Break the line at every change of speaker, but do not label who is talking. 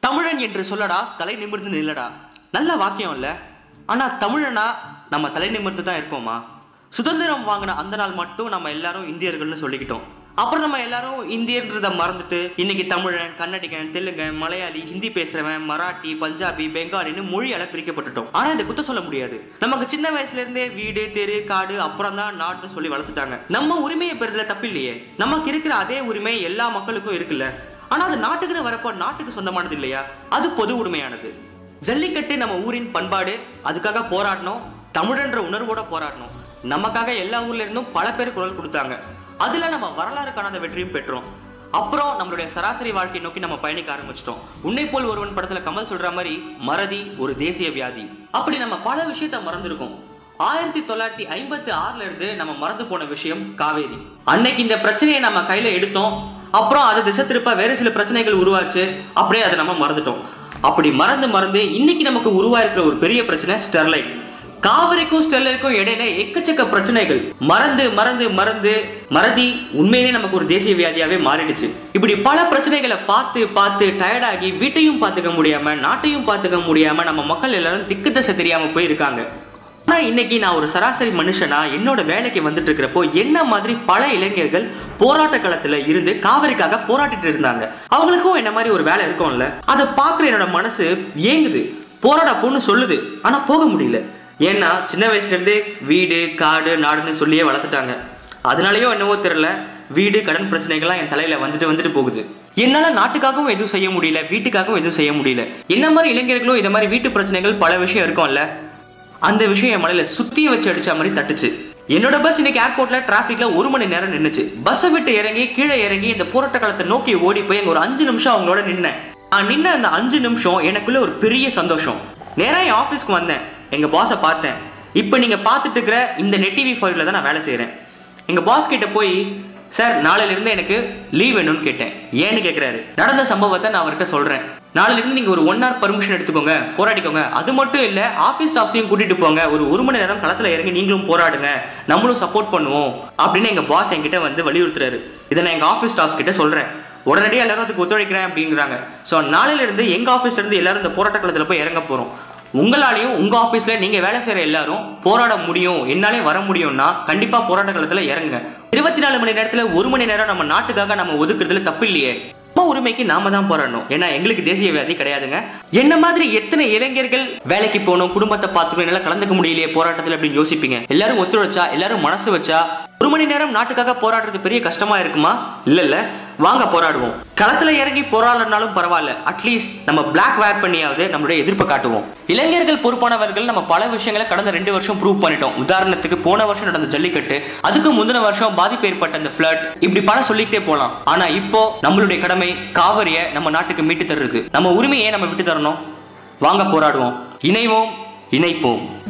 தமிழன் என்று சொல்லடா தலை நிமிர்ந்து நில்லடா நல்ல வாக்கியம் இல்ல ஆனா தமிழனா நம்ம தலை நிமிர்ந்து தான் இருக்கோமா சுதந்திரம் வாங்கின அந்த நாள் மட்டும் நம்ம எல்லாரும் இந்தியர்கள்னு சொல்லிக்கிட்டோம் அப்புறம் நம்ம எல்லாரும் இந்தியன்றதை மறந்துட்டு இன்னைக்கு தமிழன் கன்னடிகன் தெலுங்கன் மலையாளி ஹிந்தி பேசுறவன் மராட்டி பஞ்சாபி பெங்காலின்னு மொழியால பிரிக்கப்பட்டுட்டோம் ஆனா இதை குத்த சொல்ல முடியாது நமக்கு சின்ன வயசுல இருந்தே வீடு தெரு காடு அப்புறம் தான் நாடுன்னு சொல்லி வளர்த்துட்டாங்க நம்ம உரிமையை பெறதுல தப்பில்லையே நமக்கு இருக்கிற அதே உரிமை எல்லா மக்களுக்கும் இருக்குல்ல ஆனா அது நாட்டுக்குன்னு வரப்போ நாட்டுக்கு சொந்தமானது இல்லையா அது பொது உரிமையானது ஜல்லிக்கட்டு நம்ம ஊரின் பண்பாடு அதுக்காக போராடணும் தமிழன்ற உணர்வோட போராடணும் நமக்காக எல்லா ஊர்ல இருந்தும் பல பேர் குரல் கொடுத்தாங்க அதுல நம்ம வரலாறு காணாத வெற்றியும் பெற்றோம் அப்புறம் நம்மளுடைய சராசரி வாழ்க்கையை நோக்கி நம்ம பயணிக்க ஆரம்பிச்சிட்டோம் உன்னை போல் ஒருவன் படத்துல கமல் சொல்ற மாதிரி மறதி ஒரு தேசிய வியாதி அப்படி நம்ம பல விஷயத்த மறந்துருக்கோம் ஆயிரத்தி தொள்ளாயிரத்தி ஐம்பத்தி ஆறுல இருந்து நம்ம மறந்து போன விஷயம் காவேரி அன்னைக்கு இந்த பிரச்சனையை நம்ம கையில எடுத்தோம் அப்புறம் அதை திசை திருப்ப வேறு சில பிரச்சனைகள் உருவாச்சு அப்படியே அதை நம்ம மறந்துட்டோம் அப்படி மறந்து மறந்து இன்னைக்கு நமக்கு உருவாயிருக்கிற ஒரு பெரிய பிரச்சனை ஸ்டெர்லைட் காவிரிக்கும் ஸ்டெர்லைட்டுக்கும் இடையில எக்கச்சக்க பிரச்சனைகள் மறந்து மறந்து மறந்து மறதி உண்மையிலே நமக்கு ஒரு தேசிய வியாதியாவே மாறிடுச்சு இப்படி பல பிரச்சனைகளை பார்த்து பார்த்து டயர்டாகி வீட்டையும் பார்த்துக்க முடியாம நாட்டையும் பார்த்துக்க முடியாம நம்ம மக்கள் எல்லாரும் திக்கு தசை தெரியாம போயிருக்காங்க ஆனா இன்னைக்கு நான் ஒரு சராசரி மனுஷனா என்னோட வேலைக்கு வந்துட்டு இருக்கிறப்போ என்ன மாதிரி பல இளைஞர்கள் போராட்ட களத்துல இருந்து காவிரிக்காக போராடிட்டு இருந்தாங்க அவங்களுக்கும் என்ன மாதிரி ஒரு வேலை இருக்கும்ல அதை பார்க்குற என்னோட மனசு ஏங்குது போராட போன்னு சொல்லுது ஆனா போக முடியல ஏன்னா சின்ன வயசுல இருந்தே வீடு காடு நாடுன்னு சொல்லியே வளர்த்துட்டாங்க அதனாலயோ என்னவோ தெரியல வீடு கடன் பிரச்சனைகள்லாம் என் தலையில வந்துட்டு வந்துட்டு போகுது என்னால நாட்டுக்காகவும் எதுவும் செய்ய முடியல வீட்டுக்காகவும் எதுவும் செய்ய முடியல என்ன மாதிரி இளைஞர்களும் இந்த மாதிரி வீட்டு பிரச்சனைகள் பல விஷயம் இருக்கும்ல அந்த விஷயம் என் மலையில சுத்தி வச்சு அடிச்ச மாதிரி தட்டுச்சு என்னோட பஸ் இன்னைக்கு ஏர்போர்ட்ல டிராஃபிக்ல ஒரு மணி நேரம் நின்னுச்சு பஸ்ஸை விட்டு இறங்கி கீழே இறங்கி இந்த போராட்ட காலத்தை நோக்கி ஓடி போய் அங்க ஒரு அஞ்சு நிமிஷம் அவங்களோட நின்னேன் நான் நின்ன அந்த அஞ்சு நிமிஷம் எனக்குள்ள ஒரு பெரிய சந்தோஷம் நேரா என் ஆஃபீஸ்க்கு வந்தேன் எங்க பாஸை பார்த்தேன் இப்போ நீங்க பார்த்துட்டு இருக்கிற இந்த நெட் டிவி ஃபைவ்ல தான் நான் வேலை செய்றேன் எங்க பாஸ் கிட்ட போய் சார் நாளையில இருந்து எனக்கு லீவ் வேணும்னு கேட்டேன் ஏன்னு கேட்குறாரு நடந்த சம்பவத்தை நான் அவர்கிட்ட சொல்றேன் நாளையில இருந்து நீங்க ஒரு ஒன் ஹவர் பர்மிஷன் எடுத்துக்கோங்க போராடிக்கோங்க அது மட்டும் இல்ல ஆஃபீஸ் ஸ்டாஃப்ஸையும் கூட்டிட்டு போங்க ஒரு ஒரு மணி நேரம் களத்துல இறங்கி நீங்களும் போராடுங்க நம்மளும் சப்போர்ட் பண்ணுவோம் அப்படின்னு எங்க பாஸ் என்கிட்ட வந்து வலியுறுத்துறாரு இதை நான் எங்க ஆஃபீஸ் ஸ்டாஃப்ஸ் கிட்ட சொல்றேன் உடனடியாக எல்லாரும் அதுக்கு ஒத்துழைக்கிறேன் அப்படிங்கிறாங்க ஸோ நாளையில இருந்து எங்க ஆஃபீஸ்ல இருந்து எல்லாரும் இந்த போராட்ட களத்துல போய் இறங்க போறோம் உங்களாலையும் உங்க ஆபீஸ்ல நீங்க வேலை செய்யற எல்லாரும் போராட முடியும் என்னாலே வர முடியும்னா கண்டிப்பா போராட்ட காலத்துல இறங்குங்க இருபத்தி நாலு மணி நேரத்துல ஒரு மணி நேரம் நம்ம நாட்டுக்காக நம்ம ஒதுக்குறதுல தப்பு இல்லையே நம்ம உரிமைக்கு நாம தான் போராடணும் ஏன்னா எங்களுக்கு தேசிய வியாதி கிடையாதுங்க என்ன மாதிரி எத்தனை இளைஞர்கள் வேலைக்கு போகணும் குடும்பத்தை பார்த்துக்கணும் என்னால கலந்துக்க முடியலையே போராட்டத்தில் அப்படின்னு யோசிப்பீங்க எல்லாரும் ஒத்துழைச்சா எல்லாரும் மனசு வச்சா ஒரு மணி நேரம் நாட்டுக்காக போராடுறது பெரிய கஷ்டமா இருக்குமா இல்ல இல்ல வாங்க போராடுவோம் களத்துல இறங்கி போராடனாலும் பரவாயில்ல அட்லீஸ்ட் நம்ம பிளாக் வேர் பண்ணியாவது நம்மளுடைய எதிர்ப்பை காட்டுவோம் இளைஞர்கள் பொறுப்பானவர்கள் நம்ம பல விஷயங்களை கடந்த ரெண்டு வருஷம் ப்ரூவ் பண்ணிட்டோம் உதாரணத்துக்கு போன வருஷம் நடந்த ஜல்லிக்கட்டு அதுக்கு முந்தின வருஷம் பாதிப்பு ஏற்பட்ட அந்த ஃபிளட் இப்படி பல சொல்லிக்கிட்டே போலாம் ஆனா இப்போ நம்மளுடைய கடமை காவிரியை நம்ம நாட்டுக்கு மீட்டு தருது நம்ம உரிமையை நம்ம விட்டு தரணும் வாங்க போராடுவோம் இணைவோம் இணைப்போம்